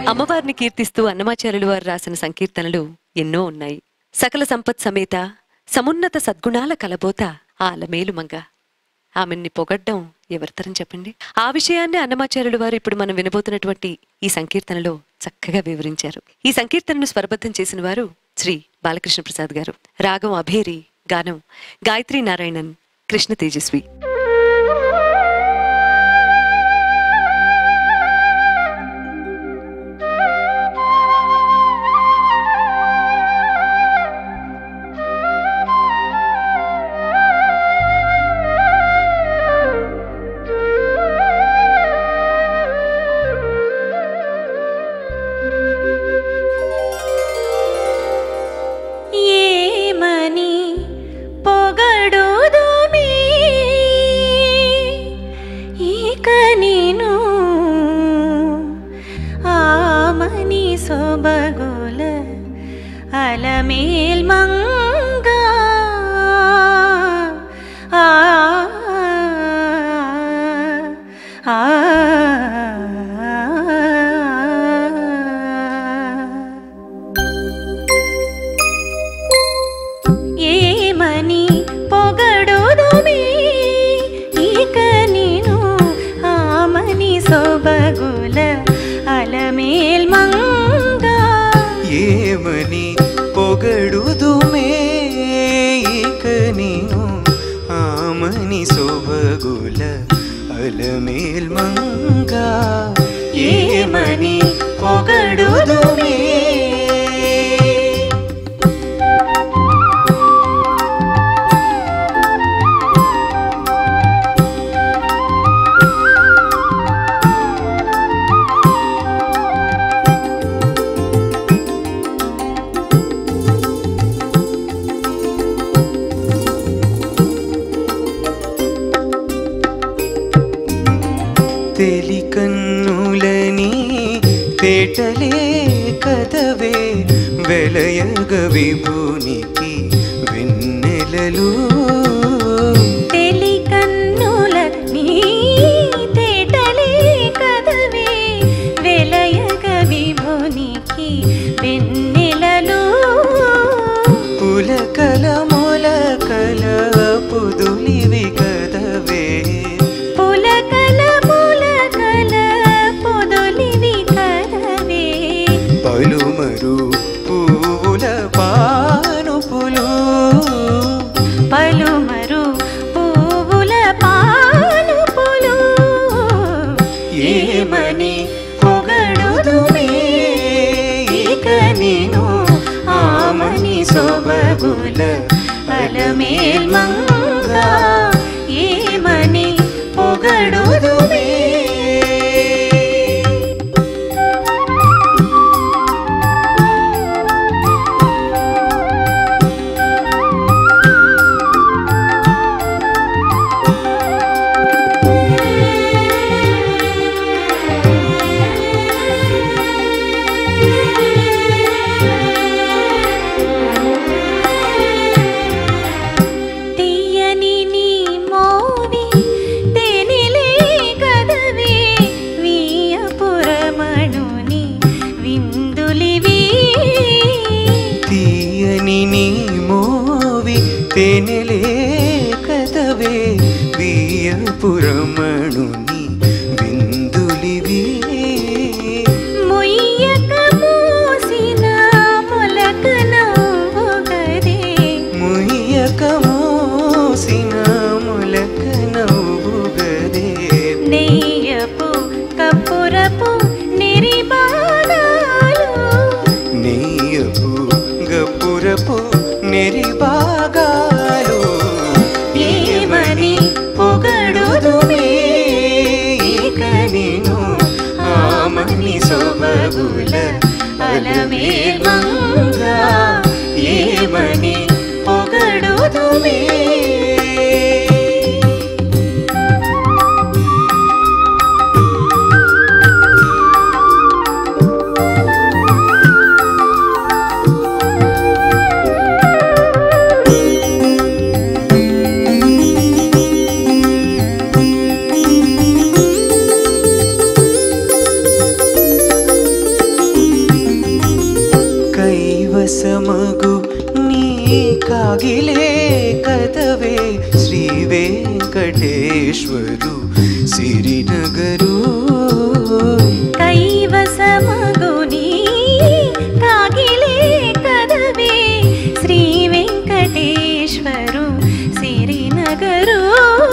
అమ్మవారిని కీర్తిస్తూ అన్నమాచార్యులు వారు రాసిన సంకీర్తనలు ఎన్నో ఉన్నాయి సకల సంపత్ సమేత సమున్నత సద్గుణాల కలబోత ఆలమేలు మంగ ఆమెన్ని పొగడ్డం ఎవరితరం చెప్పండి ఆ విషయాన్ని అన్నమాచార్యులు వారు ఇప్పుడు మనం వినబోతున్నటువంటి ఈ సంకీర్తనలో చక్కగా వివరించారు ఈ సంకీర్తనను స్వరబద్ధం చేసిన వారు శ్రీ బాలకృష్ణ ప్రసాద్ గారు రాగం అభేరి గానం గాయత్రి నారాయణన్ కృష్ణ తేజస్వి ఏమని పొగడుదుమి ఇక నేను ఆమని సొబగుల అలమేల్ మంగా ఆ ఆ ఏమని పొగడుదుమి ఇక నేను ఆమని సొబగుల అలమేల్ మంగా ఏమని పొగడుదుమే ఇక నేను ఆమని శోభగుల అలమేల్ మంగా ఏమని పొగడుదుమే తెలికన్నులని తేటలే కదవే వెలయగ విభునికి వెన్నెలలు తెలి కన్నుల నీ తేటలే కదవే వెలయగ విభునికి వెన్నెలలు పులకల మొలకల పుదులివి కదవే పులకల పులకల పొదలివి కదవే పలుమరు పువ్వుల పానుపులు పలుమరు పువ్వుల పానుపులు ఏమని పొగడుదుమే ఇక నేను ఆమని సొబగుల అలమేల్ మంగా ఏమని పొగడుదుమే తీయని నీ మోవి తెనిలే కదవే వీయపురమణుని విందులివి తీయని నీ మోవి తేనెలే కదవే వీయపురమణుని విందులివి మొయ్యక మూసిన మొలక నవ్వుగదే ముయ్యక మోసిన మొలక నవ్వుగదే నెయ్యపు కప్పురపు నిరిబాగాలు నెయ్యపు గపురపు నెరిబాగాలు ఏమని పొగడుదుమే ఇక నేను ఆమని సొబగుల అలమేల్ మంగా ఏమని పొగడుదుమే ఆ శ్రీ వెంకటేశ్వరు సిరినగరు కైవసమగుని కాగిలే కదవే శ్రీ వెంకటేశ్వరు సిరినగరు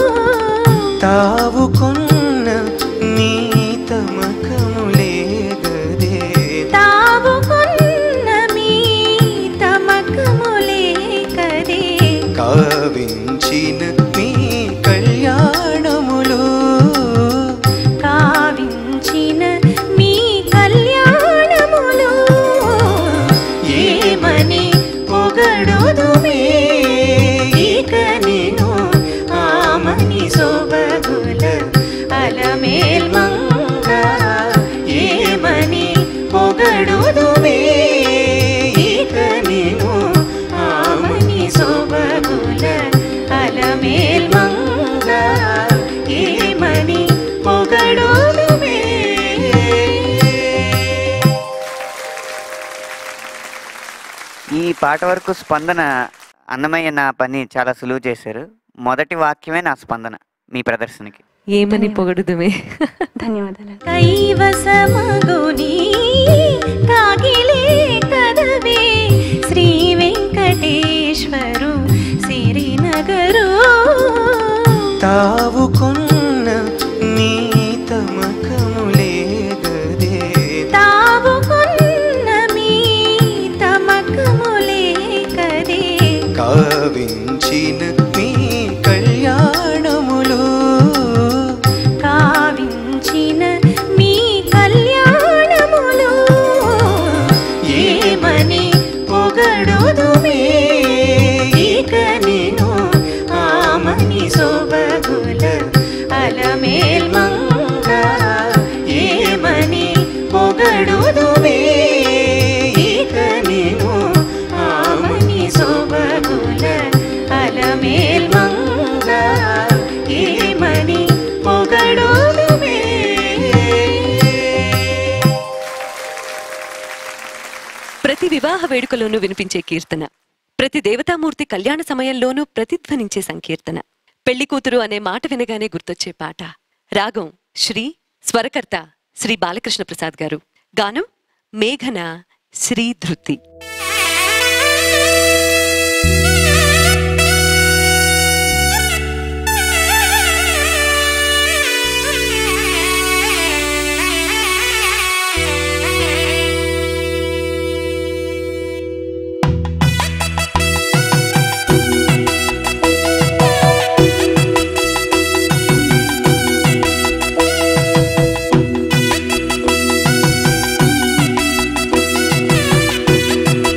తావు కొన్న నీ తమకములే గదే తావు కొన్న మీ తమకములే కదే కావించిన మీ కళ్యాణములు కావించిన మీ కళ్యాణములు ఏమని పొగడుదుమే ఇక నేను ఆమని సోబగుల అలమేల్ మంగ ఏమని పొగడుదుమే ఇక నేను ఆమని సోబగుల అలమేల్ మంగ ఏమని పొగడుదుమే ఈ పాట వరకు స్పందన అన్నమయ్య నా పని చాలా సులువు చేశారు మొదటి వాక్యమే నా స్పందన మీ ప్రదర్శనకి ఏమని పొగడుదుమే ధన్యవాదాలు కైవసమగుని కాగిలే కదవే శ్రీ వెంకటేశ్వరు సిరినగరు తావు కొన్న నీ తమకములే గదే తావు కొన్న మీ తమకములే కదే కావించిన మీ కళ్యాణములు కావించిన మీ కళ్యాణములు ఏమని పొగడుదుమే ఇక నేను ఆమని సోబగుల అలమేల్ మంగ ఏమని పొగడుదుమే ఇక నేను ఆమని సోబగుల అలమేల్ మంగ ఏమని పొగడుదుమే ప్రతి వివాహ వేడుకలోనూ వినిపించే కీర్తన ప్రతి దేవతామూర్తి కళ్యాణ సమయంలోనూ ప్రతిధ్వనించే సంకీర్తన పెళ్లి కూతురు అనే మాట వినగానే గుర్తొచ్చే పాట రాగం శ్రీ స్వరకర్త శ్రీ బాలకృష్ణ ప్రసాద్ గారు గానం మేఘన శ్రీ ధృతి నీ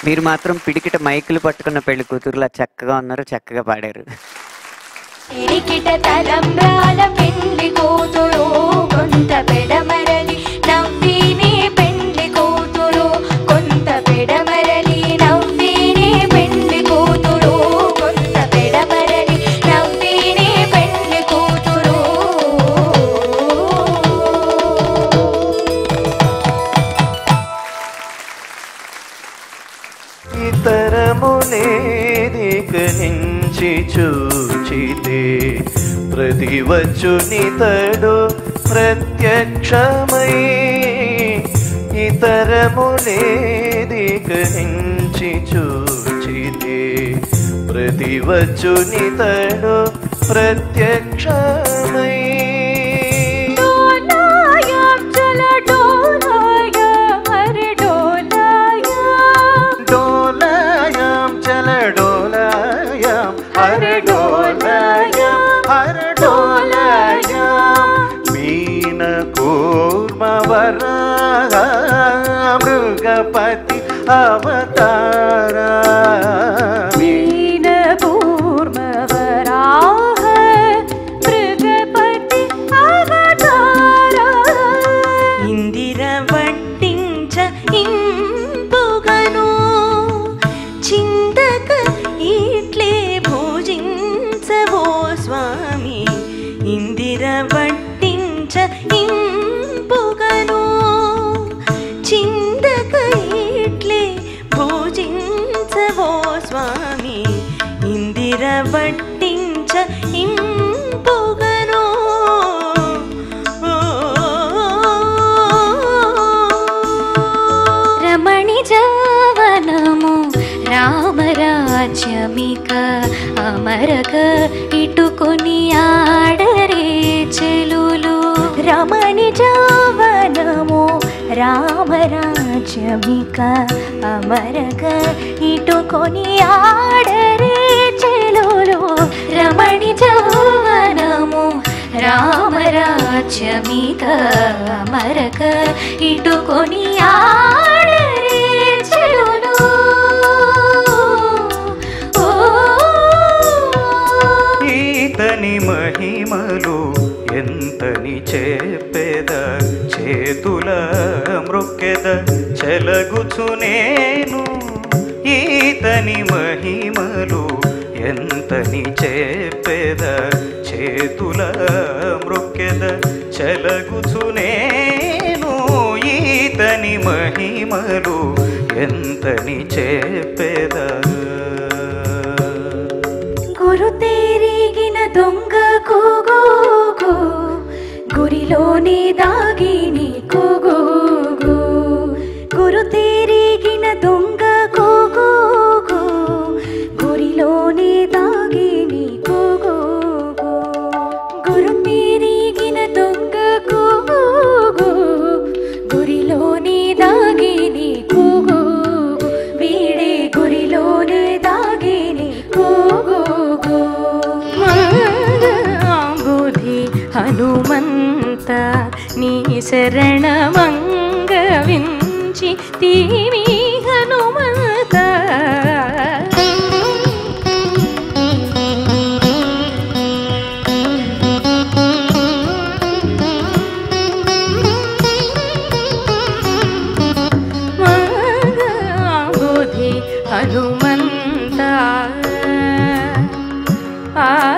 మీరు మాత్రం పిడికిట మైకులు పట్టుకున్న పెళ్లి కూతురులా చక్కగా ఉన్నారు చక్కగా పాడారు ఇడికిట తలంబ్రాల పెండ్లి కూతురు కొంత పెడమరలి నవ్వినే పెండ్లి కూతురు కొంత పెడమరలి నవ్వినే పెండ్లి కూతురు కొంత పెడమరలి నవ్వినే పెండ్లి కూతురు ఇతరములేదిక నుంచి చూచితే ప్రతి వచ్చునితడు ప్రత్యక్షమై ఇతరములేదిక నుంచి చూచితే ప్రతి వచ్చునితడు ప్రత్యక్షమై డోలాయం చల డోలాయం హరి డోలాయం డోలాయాం చల డోలాయాం హర డోలాయాం హర డోలాయాం మీన కూర్మ మృగపతి అవతారా వీణ పూర్మవరాహ మృగపతి అవతార ఇందిర వట్టించ ఇంపుగను చింతక ఇట్లే భోజించవో స్వామి ఇందిర వట్టించ ఇంపుగను చిందక ఇట్లే భోజించవో స్వామి ఇందిర వట్టించ ఇంపుగను రమణి జవనము రామరాజ్యమిక అమరక ఇటుకొని ఆడరే చెలులు రమణి జవనము రామరాజ్యమిక అమరక ఇటుకొని ఆడరే చెలులు రమణి జవనము రామరాజ్యమిక అమరక ఇటుకొని ఆడరే చెలులు ఓ ఈతని మహిమలు ఎంతని చెప్పెద చేతుల మృక్కెద చెలగుచు నేను ఈతని మహిమలు ఎంతని చెప్పెద చేతుల మృక్కెద చెలగుచు నేను ఈతని మహిమలు ఎంతని చెప్పెద గురు తేరిగిన దొంగ కూగోగు గురిలోనే దాగిని కూగోగు గురు తేరిగిన దొంగ కూగోగు గురిలోనే దాగిని కూగోగు గురు తేరిగిన దొంగ కూగోగు గురిలోనే దాగిని కూగోగు వీడే గురిలోనే దాగిని కూగోగు బుధి హనుమంత నీ శరణమంగ వించి తీవి హనుమంత బుధి హనుమంత ఆ